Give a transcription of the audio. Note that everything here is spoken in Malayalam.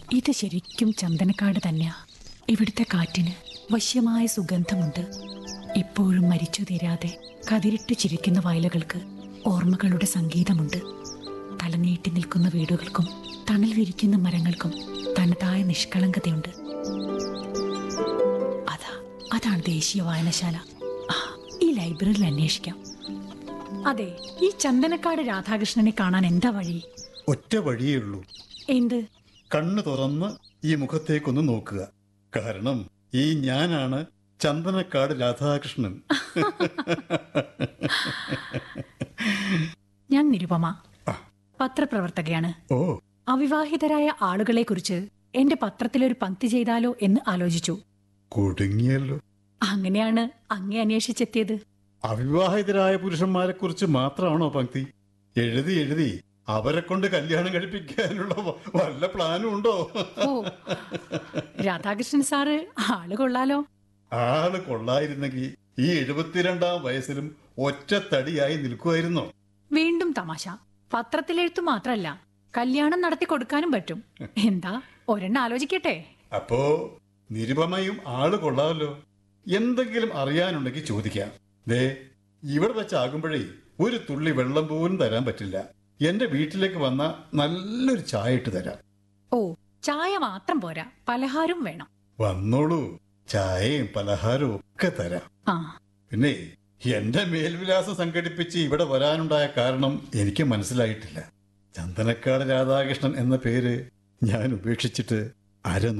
ഇത് ശരിക്കും ചന്ദനക്കാട് തന്നെയാ ഇവിടുത്തെ കാറ്റിന് വശ്യമായ സുഗന്ധമുണ്ട് ഇപ്പോഴും മരിച്ചു തീരാതെ കതിരിട്ട് ചിരിക്കുന്ന വയലുകൾക്ക് ഓർമ്മകളുടെ സംഗീതമുണ്ട് തലനീട്ടി നിൽക്കുന്ന വീടുകൾക്കും തണൽ വിരിക്കുന്ന മരങ്ങൾക്കും തനതായ നിഷ്കളങ്കതയുണ്ട് അതാ അതാണ് ദേശീയ വായനശാല ആ, ഈ ലൈബ്രറിയിൽ അന്വേഷിക്കാം അതെ ഈ ചന്ദനക്കാട് രാധാകൃഷ്ണനെ കാണാൻ എന്താ വഴി ഒറ്റ വഴിയേ ഉള്ളൂ എന്ത് കണ്ണു തുറന്ന് ഈ മുഖത്തേക്കൊന്ന് നോക്കുക കാരണം ഈ ഞാനാണ് ചന്ദനക്കാട് രാധാകൃഷ്ണൻ ഞാൻ നിരുപമ പത്രപ്രവർത്തകയാണ് ഓ അവിവാഹിതരായ ആളുകളെ കുറിച്ച് എന്റെ പത്രത്തിലൊരു പങ്ക്തി ചെയ്താലോ എന്ന് ആലോചിച്ചു കുടുങ്ങിയല്ലോ അങ്ങനെയാണ് അങ്ങേ അന്വേഷിച്ചെത്തിയത് അവിവാഹിതരായ പുരുഷന്മാരെ കുറിച്ച് മാത്രമാണോ പങ്ക്തി എഴുതി എഴുതി അവരെ കൊണ്ട് കല്യാണം കഴിപ്പിക്കാനുള്ള വ- വല്ല പ്ലാനും ഉണ്ടോ ഓ രാധാകൃഷ്ണൻ സാറ് ആള് കൊള്ളാലോ ആള് കൊള്ളായിരുന്നെങ്കിൽ ഈ എഴുപത്തിരണ്ടാം വയസ്സിലും ഒറ്റത്തടിയായി നിൽക്കുമായിരുന്നോ വീണ്ടും തമാശ പത്രത്തിലെഴുത്തു മാത്രല്ല കല്യാണം നടത്തി കൊടുക്കാനും പറ്റും എന്താ ഒരെണ്ണം ആലോചിക്കട്ടെ അപ്പോ നിരുപമയും ആള് കൊള്ളാമല്ലോ എന്തെങ്കിലും അറിയാനുണ്ടെങ്കിൽ ചോദിക്കാം ദേ ഇവിടെ വെച്ചാകുമ്പോഴേ ഒരു തുള്ളി വെള്ളം പോലും തരാൻ പറ്റില്ല എന്റെ വീട്ടിലേക്ക് വന്ന നല്ലൊരു ചായ ഇട്ട് തരാം ഓ ചായ മാത്രം പോരാ പലഹാരം വേണം വന്നോളൂ ചായയും പലഹാരവും ഒക്കെ തരാം ആ പിന്നെ എന്റെ മേൽവിലാസം സംഘടിപ്പിച്ച് ഇവിടെ വരാനുണ്ടായ കാരണം എനിക്ക് മനസ്സിലായിട്ടില്ല ചന്ദനക്കാട് രാധാകൃഷ്ണൻ എന്ന പേര് ഞാൻ ഉപേക്ഷിച്ചിട്ട് അര